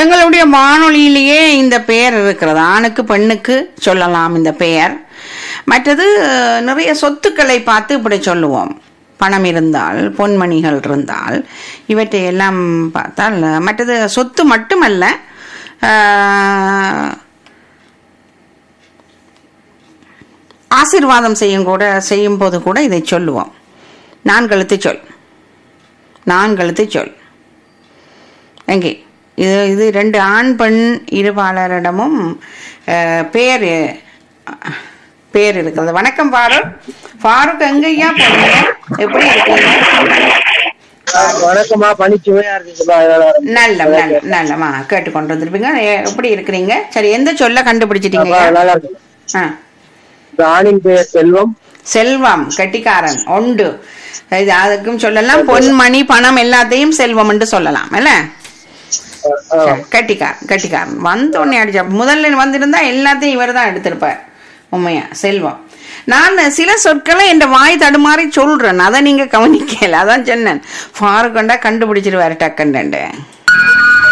எங்களுடைய வானொலியிலேயே இந்த பெயர் இருக்கிறது ஆணுக்கு பெண்ணுக்கு சொல்லலாம் இந்த பெயர் மற்றது நிறைய சொத்துக்களை பார்த்து இப்படி சொல்லுவோம் பணம் இருந்தால் பொன்மணிகள் இருந்தால் இவற்றை எல்லாம் பார்த்தால் மற்றது சொத்து மட்டுமல்ல ஆஹ், ஆசீர்வாதம் செய்யும் கூட செய்யும் போது கூட இதை சொல்லுவோம் நான் கழுத்து சொல் நான் கழுத்து சொல் எங்கே இது இது ரெண்டு ஆண் பெண் இருபாளரிடமும் அஹ், பேர் அஹ், பேர் இருக்கிறது வணக்கம் ஃபாரூக் ஃபாரூக் எங்கய்யா போனீங்க எப்படி இருக்கீங்க வணக்கம்மா பனி சுவையா இருக்குங்கம்மா அதனால நல்ல நல்ல நல்லமா கேட்டுக்கொண்டு வந்திருப்பீங்க எ- எப்படி இருக்கிறீங்க சரி எந்த சொல்ல கண்டுபிடிச்சிட்டீங்க அப்பா, நல்லா இருக்கு ஆ இந்த ஆணின் பெயர் செல்வம் செல்வம் கெட்டிக்காரன் உண்டு இது அதுக்கும் சொல்லலாம் பொன்மணி பணம் எல்லாத்தையும் செல்வம் என்று சொல்லலாம் இல்ல ஆ, கட்டிக்காரன் கட்டிக்காரன் வந்த உடனே அடிச்சா முதல்ல வந்திருந்தா எல்லாத்தையும் இவர் தான் எடுத்திருப்பார் உண்மையா செல்வம் நான் சில சொற்களை என் வாய் தடுமாறி சொல்றேன் அதை நீங்க கவனிக்கல அதான் சொன்னேன் ஃபாருக்கண்டா கண்டுபிடிச்சிருவாரு டக்குன்னு